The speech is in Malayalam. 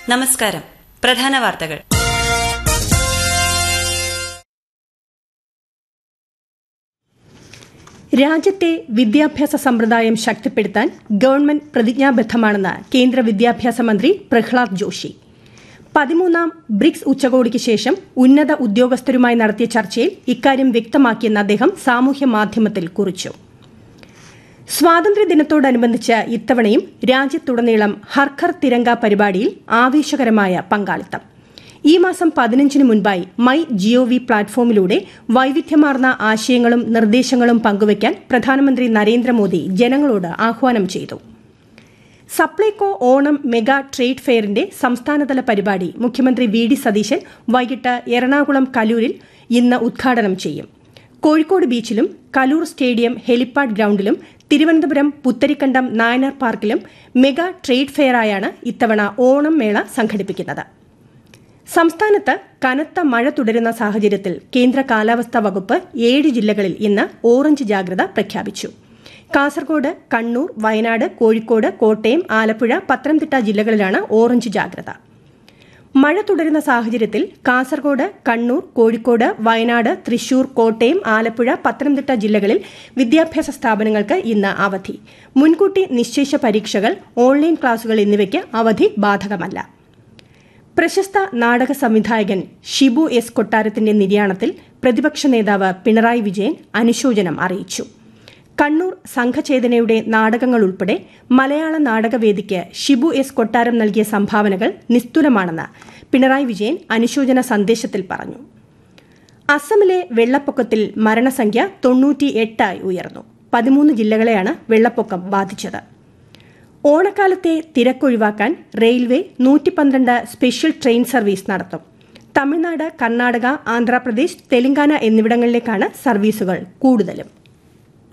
നമസ്കാരം പ്രധാന വാർത്തകൾ രാജ്യത്തെ വിദ്യാഭ്യാസ സമ്പ്രദായം ശക്തിപ്പെടുത്താൻ ഗവൺമെന്റ് പ്രതിജ്ഞാബദ്ധമാണെന്ന് കേന്ദ്ര വിദ്യാഭ്യാസ മന്ത്രി പ്രഹ്ലാദ് ജോഷി പതിമൂന്നാം ബ്രിക്സ് ഉച്ചകോടിക്ക് ശേഷം ഉന്നത ഉദ്യോഗസ്ഥരുമായി നടത്തിയ ചർച്ചയിൽ ഇക്കാര്യം വ്യക്തമാക്കിയെന്ന് അദ്ദേഹം സാമൂഹ്യ മാധ്യമത്തിൽ കുറിച്ചു സ്വാതന്ത്ര്യദിനത്തോടനുബന്ധിച്ച് ഇത്തവണയും രാജ്യത്തുടനീളം ഹർഘർ തിരങ്ക പരിപാടിയിൽ ആവേശകരമായ പങ്കാളിത്തം ഈ മാസം പതിനഞ്ചിന് മുൻപായി മൈ ജിഒവി പ്ലാറ്റ്ഫോമിലൂടെ വൈവിധ്യമാർന്ന ആശയങ്ങളും നിർദ്ദേശങ്ങളും പങ്കുവയ്ക്കാൻ പ്രധാനമന്ത്രി നരേന്ദ്രമോദി ജനങ്ങളോട് ആഹ്വാനം ചെയ്തു സപ്ലൈകോ ഓണം മെഗാ ട്രേഡ് ഫെയറിന്റെ സംസ്ഥാനതല പരിപാടി മുഖ്യമന്ത്രി വി ഡി സതീശൻ വൈകിട്ട് എറണാകുളം കലൂരിൽ ഇന്ന് ഉദ്ഘാടനം ചെയ്യും കോഴിക്കോട് ബീച്ചിലും കലൂർ സ്റ്റേഡിയം ഹെലിപ്പാഡ് ഗ്രൌണ്ടിലും തിരുവനന്തപുരം പുത്തരിക്കണ്ടം നായനാർ പാർക്കിലും മെഗാ ട്രേഡ് ഫെയറായാണ് ഇത്തവണ ഓണം മേള സംഘടിപ്പിക്കുന്നത് സംസ്ഥാനത്ത് കനത്ത മഴ തുടരുന്ന സാഹചര്യത്തിൽ കേന്ദ്ര കാലാവസ്ഥാ വകുപ്പ് ഏഴ് ജില്ലകളിൽ ഇന്ന് ഓറഞ്ച് ജാഗ്രത പ്രഖ്യാപിച്ചു കാസർഗോഡ് കണ്ണൂർ വയനാട് കോഴിക്കോട് കോട്ടയം ആലപ്പുഴ പത്തനംതിട്ട ജില്ലകളിലാണ് ഓറഞ്ച് ജാഗ്രത മഴ തുടരുന്ന സാഹചര്യത്തിൽ കാസർഗോഡ് കണ്ണൂർ കോഴിക്കോട് വയനാട് തൃശൂർ കോട്ടയം ആലപ്പുഴ പത്തനംതിട്ട ജില്ലകളിൽ വിദ്യാഭ്യാസ സ്ഥാപനങ്ങൾക്ക് ഇന്ന് അവധി മുൻകൂട്ടി നിശ്ചയിച്ച പരീക്ഷകൾ ഓൺലൈൻ ക്ലാസുകൾ എന്നിവയ്ക്ക് അവധി ബാധകമല്ല പ്രശസ്ത നാടക സംവിധായകൻ ഷിബു എസ് കൊട്ടാരത്തിന്റെ നിര്യാണത്തിൽ പ്രതിപക്ഷ നേതാവ് പിണറായി വിജയൻ അനുശോചനം അറിയിച്ചു കണ്ണൂർ സംഘചേതനയുടെ നാടകങ്ങൾ ഉൾപ്പെടെ മലയാള നാടകവേദിക്ക് ഷിബു എസ് കൊട്ടാരം നൽകിയ സംഭാവനകൾ നിസ്തുലമാണെന്ന് പിണറായി വിജയൻ അനുശോചന സന്ദേശത്തിൽ പറഞ്ഞു അസമിലെ വെള്ളപ്പൊക്കത്തിൽ മരണസംഖ്യ തൊണ്ണൂറ്റി എട്ടായി ഉയർന്നു പതിമൂന്ന് ജില്ലകളെയാണ് വെള്ളപ്പൊക്കം ബാധിച്ചത് ഓണക്കാലത്തെ തിരക്കൊഴിവാക്കാൻ റെയിൽവേ നൂറ്റി പന്ത്രണ്ട് സ്പെഷ്യൽ ട്രെയിൻ സർവീസ് നടത്തും തമിഴ്നാട് കർണാടക ആന്ധ്രാപ്രദേശ് തെലങ്കാന എന്നിവിടങ്ങളിലേക്കാണ് സർവീസുകൾ കൂടുതലും